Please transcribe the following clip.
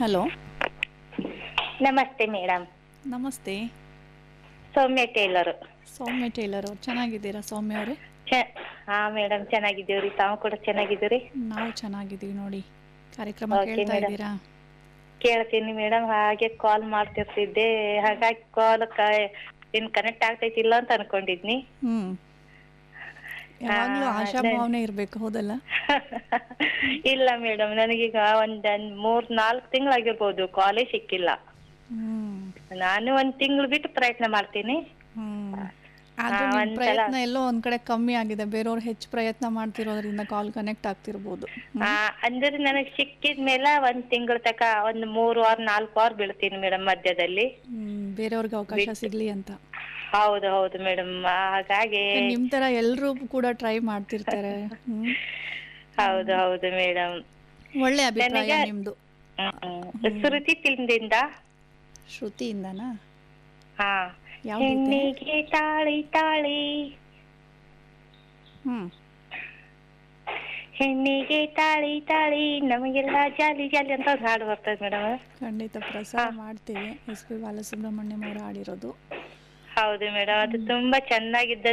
Hello ನಮಸ್ತೆ madam ನಮಸ್ತೆ ಸೌಮ್ಯ Taylor ಸೌಮ್ಯ Taylor ಅವ್ರು ಚೆನ್ನಾಗಿದ್ದೀರಾ ಸೌಮ್ಯ ಅವರೇ ಹಾ ಮೇಡಮ್ ಚೆನ್ನಾಗಿದ್ದೀವ್ರಿ ತಾವು ಕೂಡ ಚೆನ್ನಾಗಿದ್ದೀರಿ ನಾವು ಚೆನ್ನಾಗಿದ್ದೀವಿ ನೋಡಿ ಕಾರ್ಯಕ್ರಮ Okay, ಕೇಳ್ತಾ madam. ಇದ್ದೀರಾ ಕೇಳ್ತೀನಿ ಮೇಡಮ್ ಹಾಗೆ ಕಾಲ್ ಮಾಡ್ತಿರ್ತಿದ್ದೆ ಹಾಗಾಗಿ ಕಾಲ್ ಇನ್ ಕನೆಕ್ಟ್ ಆಗ್ತೈತಿಲ್ಲ ಅಂತ ಅನ್ಕೊಂಡಿದ್ನಿ ಹ್ಮ್ ಯಾವಾಗ್ಲೂ ಆ, ಆಶಾ ಅದೇ. ಭಾವನೆ ಇರ್ಬೇಕು ಹೌದಲ್ಲ ಇಲ್ಲ ಮೇಡಮ್ ನನಗೀಗ ಒಂದ್ ಒಂದ್ ಮೂರ್ ನಾಲ್ಕು ತಿಂಗಳಾಗಿರ್ಬೋದು ಕಾಲೇ ಸಿಕ್ಕಿಲ್ಲ ಹ್ಮ್ ನಾನು ಒಂದ್ ತಿಂಗಳು ಬಿಟ್ಟು ಪ್ರಯತ್ನ ಮಾಡ್ತೀನಿ ಹ್ಮ್ ಆದ್ರೂ ಆ, ನಿಮ್ ಒಂದ್ಸಲ- ಪ್ರಯತ್ನ ಎಲ್ಲೋ ಒಂದ್ ಕಡೆ ಕಮ್ಮಿ ಆಗಿದೆ ಬೇರೆಯವ್ರು ಹೆಚ್ಚು ಪ್ರಯತ್ನ ಮಾಡ್ತಿರೋದ್ರಿಂದ ಕಾಲ್ ಕನೆಕ್ಟ್ ಆಗ್ತಿರ್ಬೋದು ಹ್ಮ್. ಆ, ಅಂದ್ರೆ ನನಗ್ ಸಿಕ್ಕಿದ್ಮೇಲೆ ಒಂದ್ ತಿಂಗಳ ತಕ ಒಂದ್ ಮೂರ್ ವಾರ ನಾಲ್ಕು ವಾರ ಬೀಳ್ತೀನಿ ಮೇಡಮ್ ಮಧ್ಯದಲ್ಲಿ ಹ್ಮ್ ಬೇರೆಯವ್ರಿಗೆ ಅವಕಾಶ ಸಿಗ್ಲಿ ಅಂತ ಹೌದು ಹೌದು ಮೇಡಮ್ ಹಾಗಾಗಿ ನಿಮ್ ತರ ಎಲ್ರೂ ಕೂಡ ಟ್ರೈ ಮಾಡ್ತಿರ್ತಾರೆ ಹ್ಮ್ ಹೌದು ಹೌದು ಮೇಡಮ್ ಒಳ್ಳೆ ಅಭಿಪ್ರಾಯ ನನಗೆ- ನಿಮ್ದು ಸುರುತಿ ತಿಂದಿಂದ ಶ್ರುತಿಯಿಂದನಾ ಹಾ ಯಾವ ಗೀತೆ? ಹೆಣ್ಣಿಗೆ ತಾಳಿ ತಾಳಿ ಹ್ಮ್ ಹೆಣ್ಣಿಗೆ ತಾಳಿ ತಾಳಿ ನಮಗೆಲ್ಲ ಜಾಲಿ ಜಾಲಿ ಅಂತ ಒಂದು ಹಾಡು ಬರ್ತದೆ ಮೇಡಮ್ ಖಂಡಿತ ಪ್ರಸಾರ ಮಾಡ್ತೀವಿ ಎಸ್ ಪಿ ಬಾಲಸುಬ್ರಹ್ಮಣ್ಯಂ ಅವರು ಆಡಿರೋದು ಹೌದು ಮೇಡಮ್ ಅದು ತುಂಬಾ ಚೆನ್ನಾಗಿದ್ದ